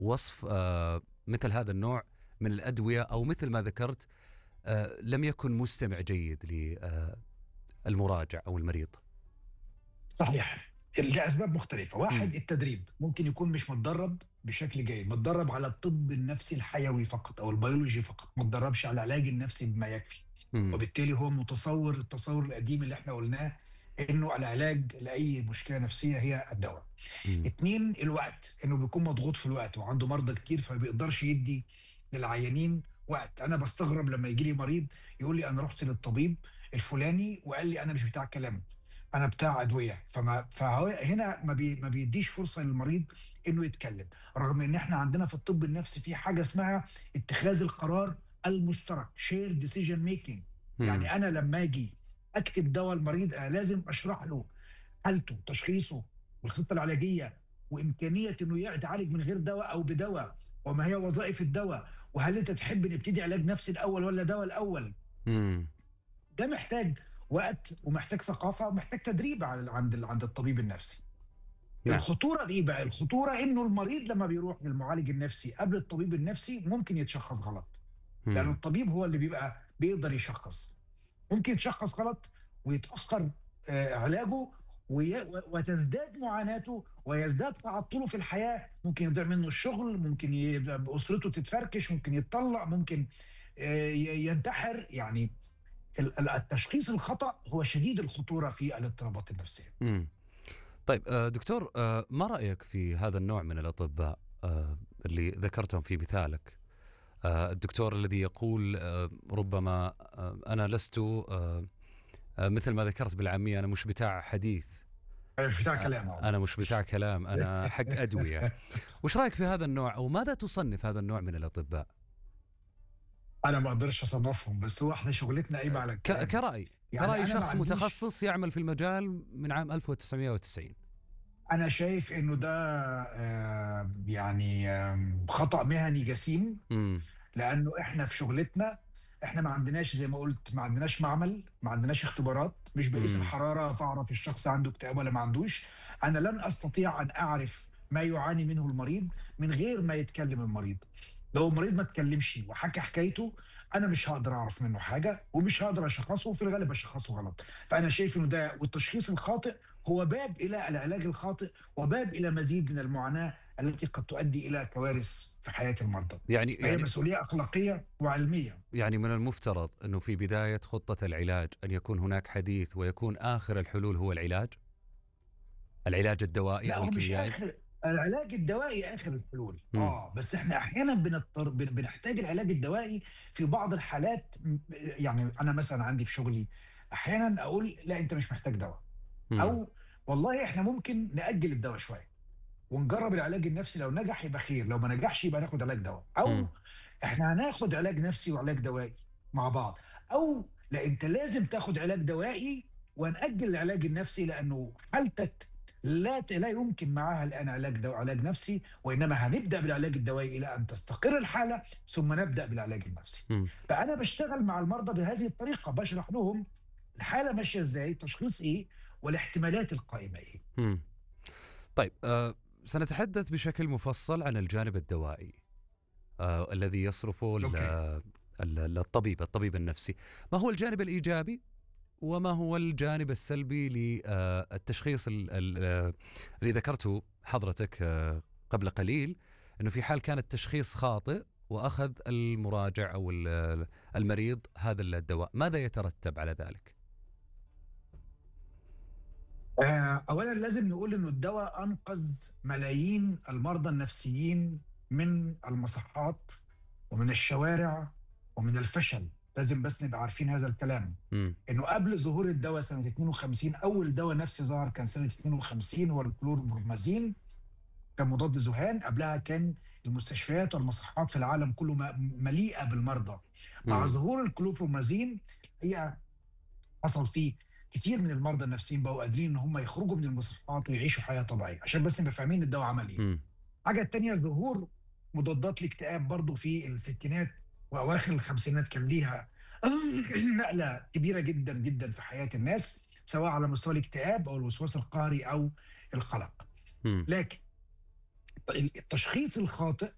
وصف آه، مثل هذا النوع من الادويه او مثل ما ذكرت آه، لم يكن مستمع جيد للمراجع او المريض صحيح لاسباب مختلفه واحد التدريب ممكن يكون مش متدرب بشكل جيد متدرب على الطب النفسي الحيوي فقط او البيولوجي فقط ما تدربش على العلاج النفسي بما يكفي مم. وبالتالي هو متصور التصور القديم اللي احنا قلناه انه العلاج لاي مشكله نفسيه هي الدواء مم. اتنين الوقت انه بيكون مضغوط في الوقت وعنده مرضى كتير فما بيقدرش يدي للعيانين وقت انا بستغرب لما يجي لي مريض يقول لي انا رحت للطبيب الفلاني وقال لي انا مش بتاع كلام انا بتاع ادويه فما فهو هنا ما, بي ما بيديش فرصه للمريض انه يتكلم رغم ان احنا عندنا في الطب النفسي في حاجه اسمها اتخاذ القرار المشترك شير ديسيجن ميكينج مم. يعني انا لما اجي اكتب دواء المريض انا لازم اشرح له حالته تشخيصه والخطه العلاجيه وامكانيه انه يتعالج من غير دواء او بدواء وما هي وظائف الدواء وهل انت تحب نبتدي علاج نفسي الاول ولا دواء الاول مم. ده محتاج وقت ومحتاج ثقافه ومحتاج تدريب عند عند عند الطبيب النفسي نعم. الخطوره ايه بقى الخطوره انه المريض لما بيروح للمعالج النفسي قبل الطبيب النفسي ممكن يتشخص غلط مم. لأن الطبيب هو اللي بيبقى بيقدر يشخص ممكن يتشخص غلط ويتأخر آه، علاجه وي- و- وتزداد معاناته ويزداد تعطله في الحياة ممكن يضيع منه الشغل ممكن يبقى أسرته تتفركش ممكن يتطلق ممكن آه، ي- ينتحر يعني ال- ال- التشخيص الخطأ هو شديد الخطورة في الاضطرابات النفسية مم. طيب آه، دكتور آه، ما رايك في هذا النوع من الاطباء آه، اللي ذكرتهم في مثالك آه، الدكتور الذي يقول آه، ربما آه، انا لست آه، آه، مثل ما ذكرت بالعاميه انا مش بتاع حديث مش بتاع كلام أهو. انا مش بتاع كلام انا حق ادويه وش رايك في هذا النوع او ماذا تصنف هذا النوع من الاطباء أنا ما أقدرش أصنفهم بس هو إحنا شغلتنا قايمة على ك- الكلام. كراي يعني كراي أنا ما شخص عنديش- متخصص يعمل في المجال من عام 1990 انا شايف انه ده آه، يعني آم، خطأ مهني جسيم امم لانه احنا في شغلتنا احنا ما عندناش زي ما قلت ما عندناش معمل ما عندناش اختبارات مش بقيس مم. الحراره فاعرف الشخص عنده اكتئاب ولا ما عندوش انا لن استطيع ان اعرف ما يعاني منه المريض من غير ما يتكلم المريض لو المريض ما اتكلمش وحكى حكايته انا مش هقدر اعرف منه حاجه ومش هقدر اشخصه وفي الغالب اشخصه غلط فانا شايف انه ده والتشخيص الخاطئ هو باب الى العلاج الخاطئ وباب الى مزيد من المعاناه التي قد تؤدي الى كوارث في حياه المرضى يعني هي يعني مسؤوليه اخلاقيه وعلميه يعني من المفترض انه في بدايه خطه العلاج ان يكون هناك حديث ويكون اخر الحلول هو العلاج العلاج الدوائي لا او هو مش الكيميائي اخر العلاج الدوائي اخر الحلول مم. اه بس احنا احيانا بنضطر بن- بنحتاج العلاج الدوائي في بعض الحالات م- يعني انا مثلا عندي في شغلي احيانا اقول لا انت مش محتاج دواء مم. او والله احنا ممكن ناجل الدواء شويه ونجرب العلاج النفسي لو نجح يبقى خير لو ما نجحش يبقى ناخد علاج دواء او مم. احنا هناخد علاج نفسي وعلاج دوائي مع بعض او لا انت لازم تاخد علاج دوائي ونأجل العلاج النفسي لانه حالتك لا ت- لا يمكن معها الان علاج دو علاج نفسي وانما هنبدا بالعلاج الدوائي الى ان تستقر الحاله ثم نبدا بالعلاج النفسي. مم. فانا بشتغل مع المرضى بهذه الطريقه بشرح لهم الحاله ماشيه ازاي، تشخيص ايه، والاحتمالات القائمه ايه. مم. طيب آه سنتحدث بشكل مفصل عن الجانب الدوائي آه الذي يصرفه ال- أوكي. ال- الطبيب الطبيب النفسي ما هو الجانب الإيجابي وما هو الجانب السلبي للتشخيص اللي ذكرته حضرتك آه، قبل قليل أنه في حال كان التشخيص خاطئ وأخذ المراجع أو ال- المريض هذا الدواء ماذا يترتب على ذلك؟ آه، اولا لازم نقول انه الدواء انقذ ملايين المرضى النفسيين من المصحات ومن الشوارع ومن الفشل لازم بس نبقى عارفين هذا الكلام مم. انه قبل ظهور الدواء سنه 52 اول دواء نفسي ظهر كان سنه 52 هو الكلوربرومازين كان مضاد ذهان قبلها كان المستشفيات والمصحات في العالم كله م- مليئه بالمرضى مع مم. ظهور الكلوبرومازين هي حصل فيه كتير من المرضى النفسيين بقوا قادرين ان هم يخرجوا من المصحات ويعيشوا حياه طبيعيه عشان بس نبقى فاهمين الدواء عمل ايه مم. الحاجه الثانيه ظهور مضادات الاكتئاب برضو في الستينات واواخر الخمسينات كان ليها نقله كبيره جدا جدا في حياه الناس سواء على مستوى الاكتئاب او الوسواس القهري او القلق مم. لكن التشخيص الخاطئ